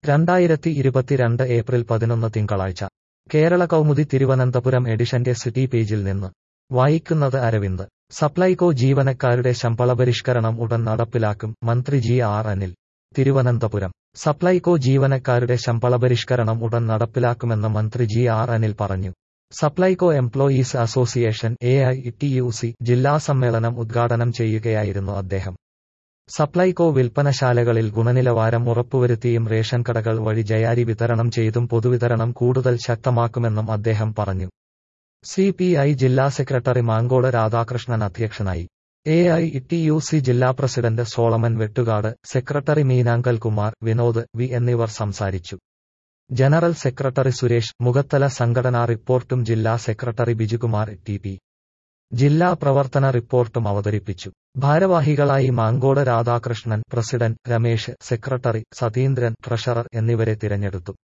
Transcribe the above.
രണ്ടായിരത്തി ഇരുപത്തിരണ്ട് ഏപ്രിൽ പതിനൊന്ന് തിങ്കളാഴ്ച കേരള കൗമുദി തിരുവനന്തപുരം എഡിഷന്റെ സിറ്റി പേജിൽ നിന്ന് വായിക്കുന്നത് അരവിന്ദ് സപ്ലൈകോ ജീവനക്കാരുടെ ശമ്പള പരിഷ്കരണം ഉടൻ നടപ്പിലാക്കും മന്ത്രി ജി ആർ അനിൽ തിരുവനന്തപുരം സപ്ലൈകോ ജീവനക്കാരുടെ ശമ്പള പരിഷ്കരണം ഉടൻ നടപ്പിലാക്കുമെന്ന് മന്ത്രി ജി ആർ അനിൽ പറഞ്ഞു Supplyco employees association A I T U C ജില്ലാ സമ്മേളനം ഉദ്ഘാടനം ചെയ്യുകയായിരുന്നു അദ്ദേഹം സപ്ലൈകോ വിൽപ്പനശാലകളിൽ ഗുണനിലവാരം ഉറപ്പുവരുത്തിയും റേഷൻ കടകൾ വഴി ജയാരി വിതരണം ചെയ്തും പൊതുവിതരണം കൂടുതൽ ശക്തമാക്കുമെന്നും അദ്ദേഹം പറഞ്ഞു സി പി ഐ ജില്ലാ സെക്രട്ടറി മാങ്കോട് രാധാകൃഷ്ണൻ അധ്യക്ഷനായി A I T U C ജില്ലാ president Solomon Vettukad secretary Meenankal Kumar Vinod V എന്നിവർ സംസാരിച്ചു ജനറൽ സെക്രട്ടറി സുരേഷ് മുഖത്തല സംഘടനാ റിപ്പോർട്ടും ജില്ലാ സെക്രട്ടറി ബിജുകുമാർ ടി പി ജില്ലാ പ്രവർത്തന റിപ്പോർട്ടും അവതരിപ്പിച്ചു ഭാരവാഹികളായി Mankode Radhakrishnan president Ramesh secretary Satheendran treasurer എന്നിവരെ തിരഞ്ഞെടുത്തു